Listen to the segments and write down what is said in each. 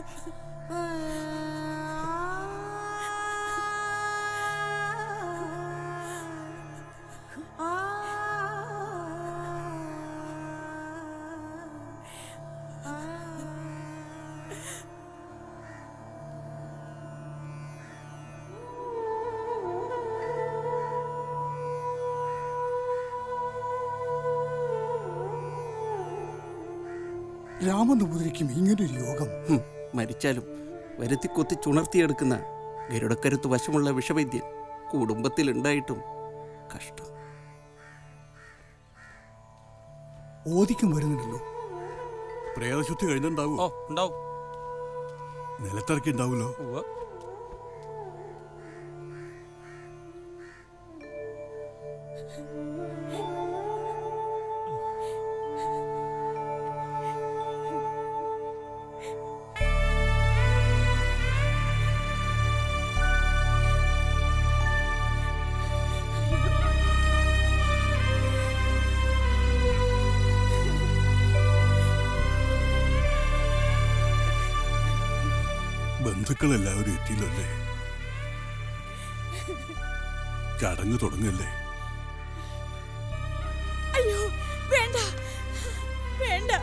രാമനമ്പൂതിരിക്കും ഇങ്ങനൊരു യോഗം ഹും, മരിച്ചാലും വരുത്തി കൊത്തി ചുണർത്തിയെടുക്കുന്ന ഗരുഡക്കരുത്ത് വശമുള്ള വിഷവൈദ്യൻ കുടുംബത്തിലുണ്ടായിട്ടും കഷ്ടം ഓദിക്കും വരുന്നുണ്ടല്ലോ പ്രേതശുദ്ധി കഴിഞ്ഞിട്ടുണ്ടാവൂ ഓ ഉണ്ടാവും നിലത്തിറക്കി ഉണ്ടാവൂലോ ഉവ്വ്. ബന്ധുക്കൾ എല്ലാവരും എത്തിയില്ലല്ലേ ചടങ്ങ് തുടങ്ങല്ലേ അയ്യോ വേണ്ട വേണ്ട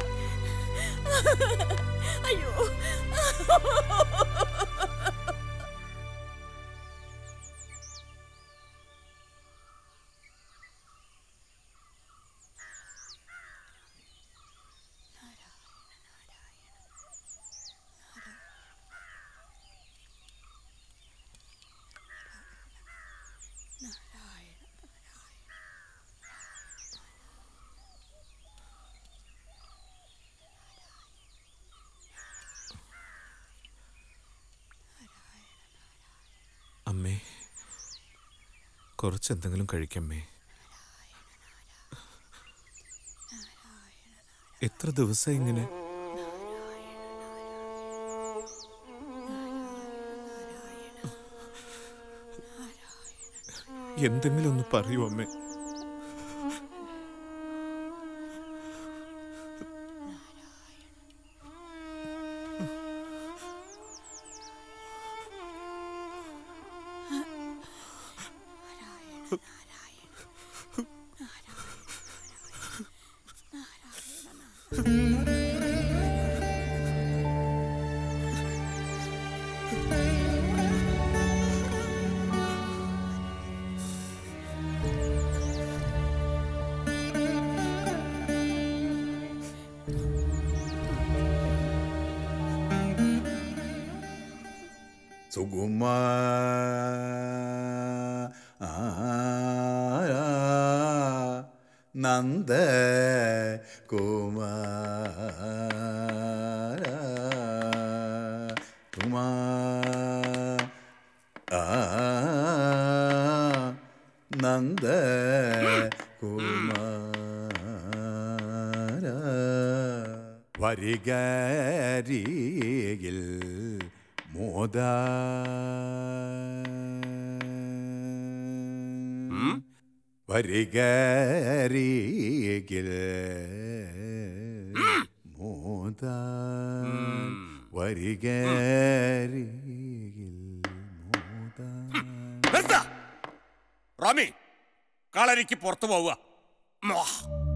അയ്യോ അമ്മേ കുറച്ചെന്തെങ്കിലും കഴിക്കമ്മേ എത്ര ദിവസം ഇങ്ങനെ എന്തെങ്കിലും ഒന്ന് പറയൂ അമ്മേ സുകുമ നന്ദ കുമാര കുമാ നന്ദ കുമാര വരികരിയിൽ മോദ വരികരിയിൽ മോദ വരികരിയിൽ മോദ നിർത്ത റാമി കളരിക്ക് പുറത്തു പോവുക